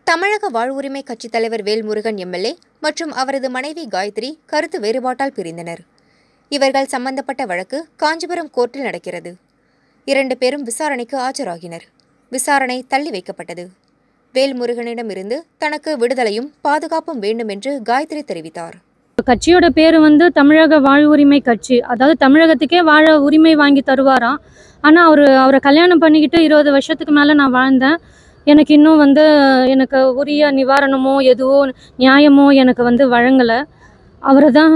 தமிழக வாழ்வுரிமை கட்சித் தலைவர் வேல்முருகன் எம்எல்ஏ மற்றும் அவரது மனைவி காயத்ரி கருத்து வேறுபாட்டால் பிரிந்தனர் இவர்கள் சம்பந்தப்பட்ட வழக்கு காஞ்சிபுரம் கோர்ட்டில் நடக்கிறது இரண்டு பேரும் விசாரணைக்கு ஆஜராகினர் விசாரணை தள்ளி வைக்கப்பட்டது வேல்முருகனிடமிருந்து தனக்கு விடுதலையும் பாதுகாப்பும் வேண்டும் என்று காயத்ரி தெரிவித்தார் கட்சியோட பேர் வந்து தமிழக வாழ்வுரிமை கட்சி அதாவது தமிழகத்துக்கே வாழ உரிமை வாங்கி தருவாராம் ஆனால் அவர் அவரை கல்யாணம் பண்ணிக்கிட்டு இருபது வருஷத்துக்கு மேலே நான் வாழ்ந்தேன் எனக்கு இன்னும் வந்து எனக்கு உரிய நிவாரணமோ எதுவோ நியாயமோ எனக்கு வந்து வழங்கலை அவரை தான்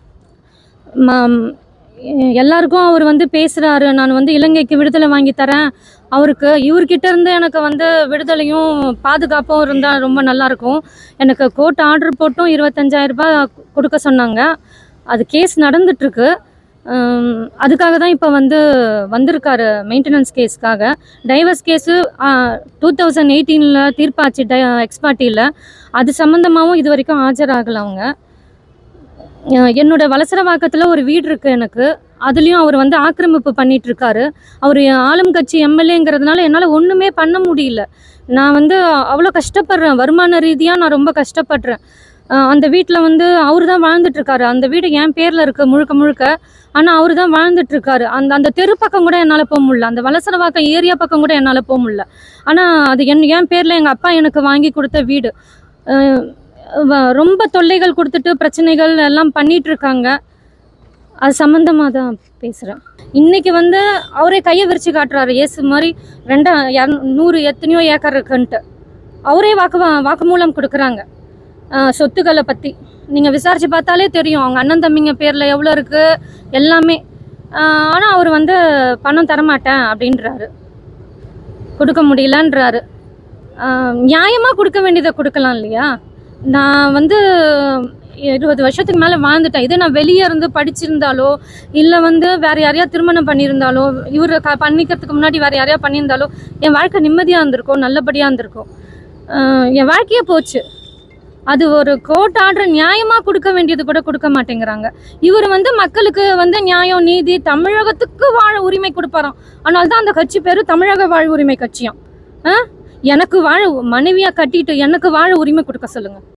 எல்லாருக்கும் அவர் வந்து பேசுகிறாரு நான் வந்து இலங்கைக்கு விடுதலை வாங்கி தரேன் அவருக்கு இவர்கிட்ட இருந்து எனக்கு வந்து விடுதலையும் பாதுகாப்பும் இருந்தால் ரொம்ப நல்லாயிருக்கும் எனக்கு கோர்ட் ஆர்டர் போட்டும் இருபத்தஞ்சாயிரம் ரூபாய் கொடுக்க சொன்னாங்க அது கேஸ் நடந்துட்டுருக்கு அதுக்காக தான் இப்போ வந்து வந்திருக்காரு மெயின்டெனன்ஸ் கேஸ்க்காக டைவர்ஸ் கேஸு டூ தௌசண்ட் எயிட்டீனில் தீர்ப்பாச்சு டை எக்ஸ்பார்ட்டியில் அது சம்மந்தமாகவும் இது வரைக்கும் ஆஜராகலை அவங்க அஹ் என்னோட வலசரவாக்கத்தில் ஒரு வீடு இருக்குது எனக்கு அதுலேயும் அவர் வந்து ஆக்கிரமிப்பு பண்ணிட்டு இருக்காரு அவர் ஆளும் கட்சி எம்எல்ஏங்கிறதுனால என்னால் ஒன்றுமே பண்ண முடியல நான் வந்து அவ்வளோ கஷ்டப்படுறேன் வருமான ரீதியாக நான் ரொம்ப கஷ்டப்படுறேன் அஹ் அந்த வீட்டில் வந்து அவர் தான் வாழ்ந்துட்டு இருக்காரு அந்த வீடு என் பேரில் இருக்கு முழுக்க முழுக்க ஆனால் அவர் தான் வாழ்ந்துட்டு இருக்காரு அந்த அந்த தெரு பக்கம் கூட என்னால் போக முடியல அந்த வலசரவாக்கம் ஏரியா பக்கம் கூட என்னால் போக முடியல ஆனால் அது என் என் பேரில் எங்கள் அப்பா எனக்கு வாங்கி கொடுத்த வீடு அஹ் வ- ரொம்ப தொல்லைகள் கொடுத்துட்டு பிரச்சனைகள் எல்லாம் பண்ணிட்டு இருக்காங்க அது சம்மந்தமாக தான் பேசுகிறேன் இன்னைக்கு வந்து அவரே கையை விரிச்சு காட்டுறாரு ஏசு மாதிரி ரெண்டா இரநூ- நூறு எத்தனையோ ஏக்கர் இருக்குன்ட்டு அவரே வாக்கு வாக்குமூலம் கொடுக்குறாங்க ஆஹ் சொத்துக்களை பற்றி நீங்கள் விசாரிச்சு பார்த்தாலே தெரியும் அவங்க அண்ணன் தம்பிங்க பேரில் எவ்வளோ இருக்குது எல்லாமே ஆனால் அவர் வந்து பணம் தரமாட்டேன் அப்படின்றாரு கொடுக்க முடியலன்றாரு நியாயமாக கொடுக்க வேண்டியதை கொடுக்கலாம் இல்லையா நான் வந்து இருபது வருஷத்துக்கு மேலே வாழ்ந்துட்டேன் இதே நான் வெளியே இருந்து படிச்சிருந்தாலோ இல்லை வந்து வேற யாரையா திருமணம் பண்ணியிருந்தாலோ இவர் க பண்ணிக்கிறதுக்கு முன்னாடி வேற யாரையா பண்ணியிருந்தாலோ என் வாழ்க்கை நிம்மதியாக இருந்திருக்கும் நல்லபடியாக இருந்திருக்கும் ஆஹ் என் வாழ்க்கையே போச்சு அது ஒரு கோர்ட் ஆர்டர் நியாயமாக கொடுக்க வேண்டியது கூட கொடுக்க மாட்டேங்கிறாங்க இவர் வந்து மக்களுக்கு வந்து நியாயம் நீதி தமிழகத்துக்கு வாழ உரிமை கொடுப்பாராம் ஆனால் தான் அந்த கட்சி பேர் தமிழக வாழ் உரிமை கட்சியாம் ஆ? எனக்கு வாழ மனைவியாக கட்டிட்டு எனக்கு வாழ உரிமை கொடுக்க சொல்லுங்க